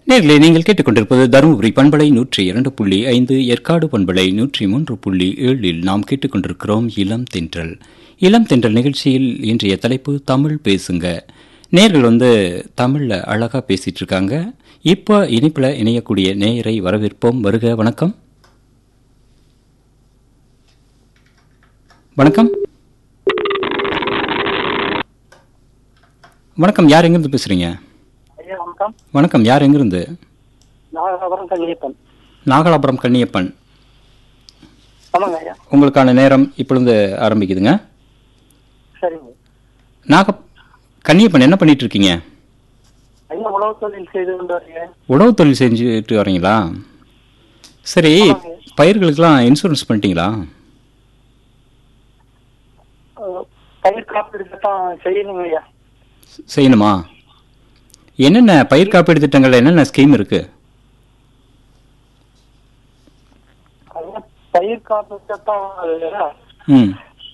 நேர்களே நீங்கள் கேட்டுக்கொண்டிருப்பது தருமபுரி பண்பலை நூற்றி இரண்டு புள்ளி ஐந்து ஏற்காடு பண்பலை நூற்றி மூன்று புள்ளி ஏழில் நாம் கேட்டுக்கொண்டிருக்கிறோம் இளம் தென்றல் இளம் தென்றல் நிகழ்ச்சியில் இன்றைய தலைப்பு தமிழ் பேசுங்க நேர்கள் வந்து தமிழ்ல அழகா பேசிட்டு இருக்காங்க இப்போ இனிப்புல இணையக்கூடிய நேயரை வரவேற்போம் வருக வணக்கம் வணக்கம் வணக்கம் யார் எங்கிருந்து பேசுறீங்க ஐயா வணக்கம் வணக்கம் யார் எங்கிருந்து நாகபுரம் கல்லியப்பன் நாகலாபுரம் கண்ணியப்பன் ஆமாங்க ஐயா உங்களுக்கான நேரம் இப்பொழுது ஆரம்பிக்குதுங்க சரிங்க நாக கண்ணியப்பன் என்ன பண்ணிட்டு இருக்கீங்க ஐயா உழவு தொழில் செய்து கொண்டு வரீங்க உழவு தொழில் செஞ்சுட்டு வரீங்களா சரி ஆமாங்க. பயிர்களுக்கெல்லாம் இன்சூரன்ஸ் பண்ணிட்டீங்களா அஹ், பயிர் காப்பீடு திட்டம் செய்யணுங்க ஐயா செய்யணுமா என்னென்ன பயிர் காப்பீடு திட்டங்கள்ல என்னென்ன ஸ்கீம் இருக்கு ஐயா பயிர் காப்பீடு திட்டம் அது, ம்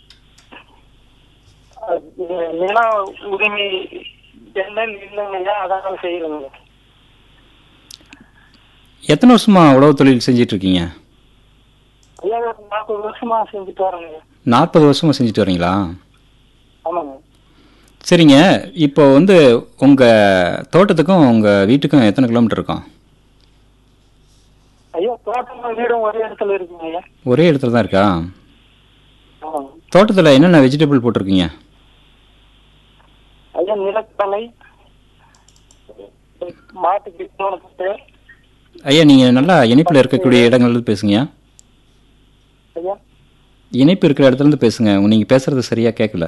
அஹ், நில உரிமை என்னன்னு இல்லைங்க ஐயா அதான் செய்யணுங்க எத்தனை வருஷமா உழவு தொழில் செஞ்சுட்டு இருக்கீங்க ஐயா ஒரு நாற்பது வருஷமா செஞ்சுட்டு வரேங்க ஐயா. நாற்பது வருஷமா செஞ்சுட்டு வரீங்களா ஆமாங்க சரிங்க இப்போ வந்து உங்க தோட்டத்துக்கும் உங்க வீட்டுக்கும் எத்தனை கிலோமீட்டர் இருக்கும் ஐயா தோட்டமும் வீடும் ஒரே இடத்துல இருக்குங்க ஐயா ஒரே இடத்துல தான் இருக்கா ஆமாங்க தோட்டத்தில் என்னென்ன வெஜிடபிள் போட்டிருக்கீங்க ஐயா நிலக்கடலை மாட்டுக்கு தோட்டத்து ஐயா நீங்கள் நல்லா இணைப்பில் இருக்கக்கூடிய இடங்கள்ல பேசுங்க ஐயா இணைப்பு இருக்கிற இடத்துல இருந்து பேசுங்க நீங்கள் பேசுறது சரியா கேட்கல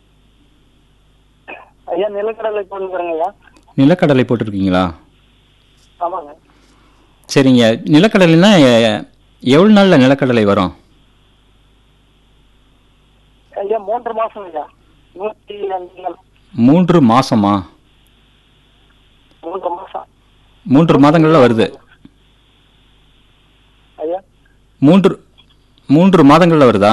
ஐயா நிலக்கடலை கொண்டு வரேங்க ஐயா நிலக்கடலை போட்டிருக்கீங்களா ஆமாங்க சரிங்க நிலக்கடலைன்னா எ- எவ்வளவு நாள்ல நிலக்கடலை வரும் ஐயா மூன்று மாசம் ஐயா நூத்தி அஞ்சு நாள் மூன்று மாசமா மூன்று மாசம் மூன்று மாதங்கள்ல வருது ஐயா மூன்று மூன்று மாதங்கள்ல வருதா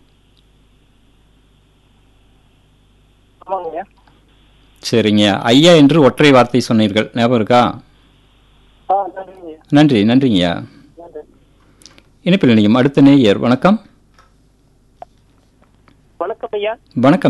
ஆமாங்க ஐயா சரிங்க ஐயா என்று ஒற்றை வார்த்தை சொன்னீர்கள் ஞாபகம் இருக்கா ஆ நன்றிங்க ஐயா நன்றி நன்றிங்கய்யா நன்றி இணைப்பில் இணையும் அடுத்த நேயர் வணக்கம் வணக்கம் ஐயா வணக்கம்